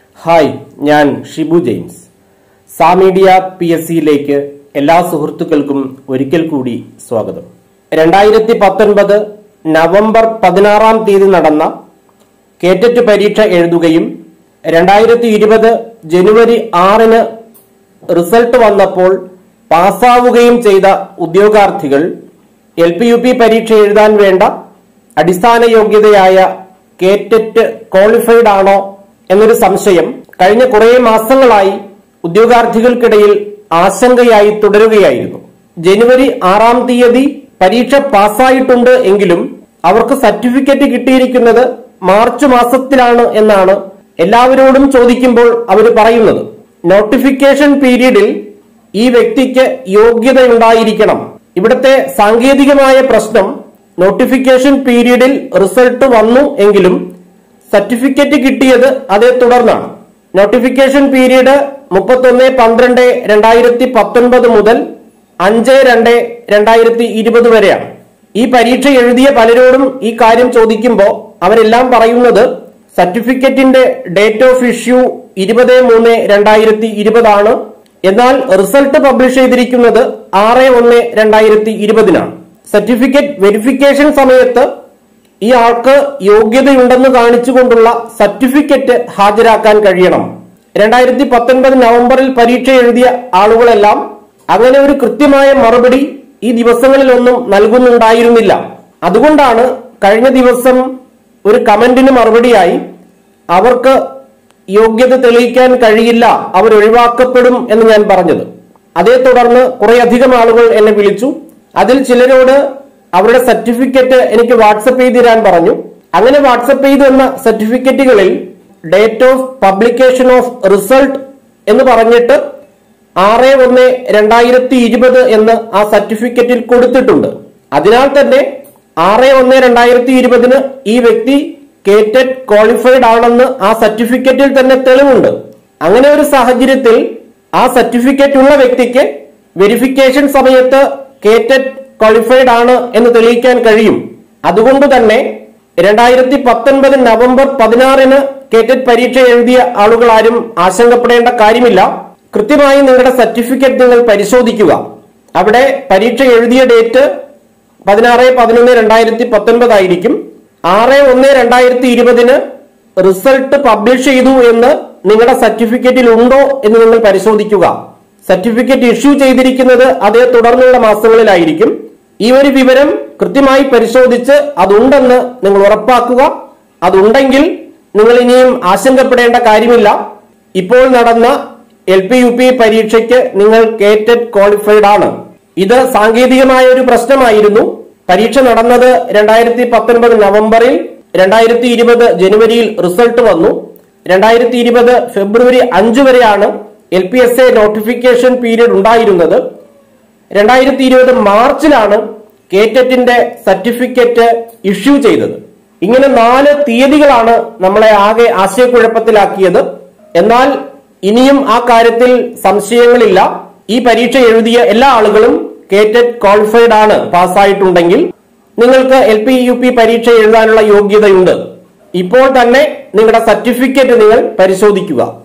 hi ഞാൻ Shibu James സാമീഡിയ P S സിയിലേക്ക് എല്ലാ സുഹൃത്തുക്കൾക്കും ഒരിക്കൽ കൂടി സ്വാഗതം രണ്ടായിരത്തി പത്തൊൻപത് നവംബർ പതിനാറാം തീയതി നടന്ന കേറ്ററ്റ് പരീക്ഷ എഴുതുകയും രണ്ടായിരത്തി ഇരുപത് ജനുവരി ആറിന് റിസൾട്ട് വന്നപ്പോൾ പാസ്സാവുകയും ചെയ്ത ഉദ്യോഗാർത്ഥികൾ എൽ പി യു പി പരീക്ഷ എഴുതാൻ വേണ്ട അടിസ്ഥാന യോഗ്യതയായ കേറ്ററ്റ് ക്വാളിഫൈഡ് ആണോ എന്നൊരു സംശയം കഴിഞ്ഞ കുറേ മാസങ്ങളായി ഉദ്യോഗാർത്ഥികൾക്കിടയിൽ ആശങ്കയായി തുടരുകയായിരുന്നു ജനുവരി ആറാം തീയതി പരീക്ഷ പാസ്സായിട്ടുണ്ട് എങ്കിലും അവർക്ക് സർട്ടിഫിക്കറ്റ് കിട്ടിയിരിക്കുന്നത് മാർച്ച് മാസത്തിലാണ് എന്നാണ് എല്ലാവരോടും ചോദിക്കുമ്പോൾ അവർ പറയുന്നത് നോട്ടിഫിക്കേഷൻ പീരീഡിൽ ഈ വ്യക്തിക്ക് യോഗ്യതയുണ്ടായിരിക്കണം ഇവിടുത്തെ സാങ്കേതികമായ പ്രശ്നം നോട്ടിഫിക്കേഷൻ പീരീഡിൽ റിസൾട്ട് വന്നു എങ്കിലും സർട്ടിഫിക്കറ്റ് കിട്ടിയത് അതേ തുടർന്നാണ് നോട്ടിഫിക്കേഷൻ പീരീഡ് മുപ്പത്തൊന്ന് പന്ത്രണ്ട് രണ്ടായിരത്തി പത്തൊൻപത് മുതൽ അഞ്ച് രണ്ട് രണ്ടായിരത്തി ഇരുപത് വരെയാണ് ഈ പരീക്ഷ എഴുതിയ പലരോടും ഈ കാര്യം ചോദിക്കുമ്പോൾ അവരെല്ലാം പറയുന്നത് സർട്ടിഫിക്കറ്റിന്റെ ഡേറ്റ് ഓഫ് ഇഷ്യൂ ഇരുപത് മൂന്ന് രണ്ടായിരത്തി ഇരുപതാണ് എന്നാൽ റിസൾട്ട് പബ്ലിഷ് ചെയ്തിരിക്കുന്നത് ആറ് ഒന്ന് രണ്ടായിരത്തി ഇരുപതിനാണ് സർട്ടിഫിക്കറ്റ് വെരിഫിക്കേഷൻ സമയത്ത് ഈ ആൾക്ക് യോഗ്യതയുണ്ടെന്ന് കാണിച്ചുകൊണ്ടുള്ള സർട്ടിഫിക്കറ്റ് ഹാജരാക്കാൻ കഴിയണം രണ്ടായിരത്തി പത്തൊൻപത് നവംബറിൽ പരീക്ഷ എഴുതിയ ആളുകളെല്ലാം അങ്ങനെ ഒരു കൃത്യമായ മറുപടി ഈ ദിവസങ്ങളിലൊന്നും നൽകുന്നുണ്ടായിരുന്നില്ല അതുകൊണ്ടാണ് കഴിഞ്ഞ ദിവസം ഒരു കമന്റിന് മറുപടിയായി അവർക്ക് യോഗ്യത തെളിയിക്കാൻ കഴിയില്ല അവർ ഒഴിവാക്കപ്പെടും എന്ന് ഞാൻ പറഞ്ഞത് അതേ തുടർന്ന് കുറേയധികം ആളുകൾ എന്നെ വിളിച്ചു അതിൽ ചിലരോട് അവരുടെ സർട്ടിഫിക്കറ്റ് എനിക്ക് വാട്സപ്പ് ചെയ്ത് തരാൻ പറഞ്ഞു അങ്ങനെ വാട്സപ്പ് ചെയ്തു തന്ന സർട്ടിഫിക്കറ്റുകളിൽ date of publication of result എന്ന് പറഞ്ഞിട്ട് ആറ് ഒന്ന് രണ്ടായിരത്തി ഇരുപത് എന്ന് ആ സർട്ടിഫിക്കറ്റിൽ കൊടുത്തിട്ടുണ്ട് അതിനാൽ തന്നെ ആറ് ഒന്ന് രണ്ടായിരത്തി ഇരുപതിന് ഈ വ്യക്തി കേറ്റഡ് ക്വാളിഫൈഡ് ആണെന്ന് ആ സർട്ടിഫിക്കറ്റിൽ തന്നെ തെളിവുണ്ട് അങ്ങനെ ഒരു സാഹചര്യത്തിൽ ആ സർട്ടിഫിക്കറ്റ് ഉള്ള വ്യക്തിക്ക് വെരിഫിക്കേഷൻ സമയത്ത് കേറ്റഡ് ക്വാളിഫൈഡ് ആണ് എന്ന് തെളിയിക്കാൻ കഴിയും അതുകൊണ്ട് തന്നെ രണ്ടായിരത്തി പത്തൊൻപത് നവംബർ പതിനാറിന് കേറ്റഡ് പരീക്ഷ എഴുതിയ ആളുകൾ ആരും ആശങ്കപ്പെടേണ്ട കാര്യമില്ല കൃത്യമായി നിങ്ങളുടെ സർട്ടിഫിക്കറ്റ് നിങ്ങൾ പരിശോധിക്കുക അവിടെ പരീക്ഷ എഴുതിയ ഡേറ്റ് പതിനാറ് പതിനൊന്ന് രണ്ടായിരത്തി പത്തൊൻപത് ആയിരിക്കും ആറ് ഒന്ന് രണ്ടായിരത്തി ഇരുപതിന് റിസൾട്ട് പബ്ലിഷ് ചെയ്തു എന്ന് നിങ്ങളുടെ സർട്ടിഫിക്കറ്റിൽ ഉണ്ടോ എന്ന് നിങ്ങൾ പരിശോധിക്കുക സർട്ടിഫിക്കറ്റ് ഇഷ്യൂ ചെയ്തിരിക്കുന്നത് അതേ തുടർന്നുള്ള മാസങ്ങളിലായിരിക്കും ഈ ഒരു വിവരം കൃത്യമായി പരിശോധിച്ച് അതുണ്ടെന്ന് നിങ്ങൾ ഉറപ്പാക്കുക അതുണ്ടെങ്കിൽ നിങ്ങൾ ഇനിയും ആശങ്കപ്പെടേണ്ട കാര്യമില്ല ഇപ്പോൾ നടന്ന എൽ പി യു പി പരീക്ഷയ്ക്ക് നിങ്ങൾ കേറ്റഡ് ക്വാളിഫൈഡ് ആണ് ഇത് സാങ്കേതികമായ ഒരു പ്രശ്നമായിരുന്നു പരീക്ഷ നടന്നത് രണ്ടായിരത്തി പത്തൊൻപത് നവംബറിൽ രണ്ടായിരത്തി ഇരുപത് ജനുവരിയിൽ റിസൾട്ട് വന്നു രണ്ടായിരത്തി ഇരുപത് ഫെബ്രുവരി അഞ്ച് വരെയാണ് L P S A notification period ഉണ്ടായിരുന്നത് രണ്ടായിരത്തി ഇരുപത് മാർച്ചിലാണ് കേറ്ററ്റിന്റെ സർട്ടിഫിക്കറ്റ് ഇഷ്യൂ ചെയ്തത് ഇങ്ങനെ നാല് തീയതികളാണ് നമ്മളെ ആകെ ആശയക്കുഴപ്പത്തിലാക്കിയത് എന്നാൽ ഇനിയും ആ കാര്യത്തിൽ സംശയങ്ങളില്ല ഈ പരീക്ഷ എഴുതിയ എല്ലാ ആളുകളും കേറ്റഡ് ക്വാളിഫൈഡ് ആണ് പാസ്സായിട്ടുണ്ടെങ്കിൽ നിങ്ങൾക്ക് എൽ പി യു പി പരീക്ഷ എഴുതാനുള്ള യോഗ്യതയുണ്ട് ഇപ്പോൾ തന്നെ നിങ്ങളുടെ സർട്ടിഫിക്കറ്റ് നിങ്ങൾ പരിശോധിക്കുക